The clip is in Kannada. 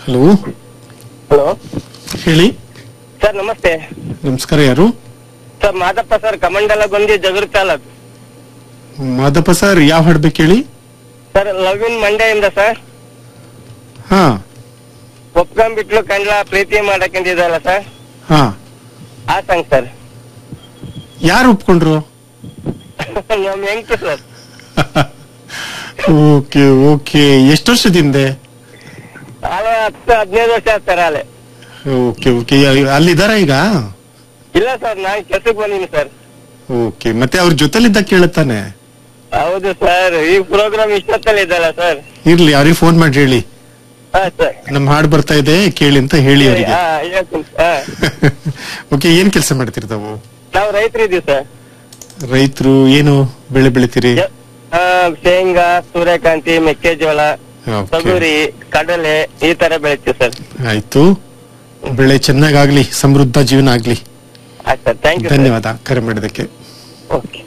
ಹಲೋ ಹಲೋ ಹೇಳಿ ಸರ್ ನಮಸ್ತೆ ನಮಸ್ಕಾರ ಯಾರು sir Madappa sir Kamandalagondi Jagar taluk Madappa sir ಯಾವ ಹಾಡ್ಬೇಕು ಹೇಳಿ ಸರ್ ಲವ್ ಇನ್ ಮಂಡ್ಯದಿಂದ ಸರ್ ಹಾ ಒಪ್ಕೊಂಡ್ಬಿಟ್ಲು ಕಂಡ್ಲ ಪ್ರೀತಿ ಮಾಡಕ್ಕಿಂದಿದಲ್ಲ ಸರ್ ಹಾ ಆ ಸಾಂಗ್ ಸರ್ ಯಾರು ಒಪ್ಕೊಂಡ್ರು ನಮ್ ಹೆಂಗ್ತು ಸರ್ ಓಕೆ ಓಕೆ ಎಷ್ಟು ವರ್ಷದಿಂದ ಆಲೆ ಹತ್ತು ಹದಿನೈದು ವರ್ಷ ಆಯ್ತು ಸರ್ ಆಲೆ ಓಕೆ ಓಕೆ ಅಲ್ಲಿದಾರ ಈಗ ಇಲ್ಲ ಸರ್ ನಾನ್ ಕೆಲ್ಸಕ್ಕೆ ಬಂದೀನಿ ಸರ್ ಓಕೆ ಮತ್ತೆ ಅವ್ರ ಜೊತೆಲಿದ್ದ ಕೇಳುತ್ತಾನೆ ಹೌದು ಸರ್ ಈ ಪ್ರೋಗ್ರಾಮ್ ಇಷ್ಟೊತ್ತಲ್ಲಿ ಇದಲ್ಲ ಸರ್ ಇರ್ಲಿ ಅವ್ರಿಗೆ ಫೋನ್ ಮಾಡಿ ಹೇಳಿ ಹಾ ಸರ್ ನಮ್ ಹಾಡ್ ಬರ್ತಾ ಇದೆ ಕೇಳಿ ಅಂತ ಹೇಳಿ ಅವರಿಗೆ ಹಾ ಹೇಳ್ತೀನಿ ಹಾ ಓಕೆ ಏನ್ ಕೆಲಸ ಮಾಡ್ತಿರ್ತಾವು ನಾವು ರೈತರಿದ್ದೀವಿ ಸರ್ ರೈತರು ಏನು ಬೆಳೆ ಬೆಳಿತೀರಿ ಯ- ಆ, ಶೇಂಗಾ ಸೂರ್ಯಕಾಂತಿ ಮೆಕ್ಕೆಜೋಳ Okay. ತೊಗರಿ ಕಡಲೆ ಈ ತರ ಬೆಳಿತೀವಿ ಸರ್ ಆಯ್ತು ಬೆಳೆ ಚೆನ್ನಾಗಾಗ್ಲಿ ಸಮೃದ್ಧ ಜೀವನ ಆಗ್ಲಿ ಆಯ್ತು ಸರ್ ಥ್ಯಾಂಕ್ ಯು ಧನ್ಯವಾದ ಕರೆ ಮಾಡಿದಕ್ಕೆ ಓಕೆ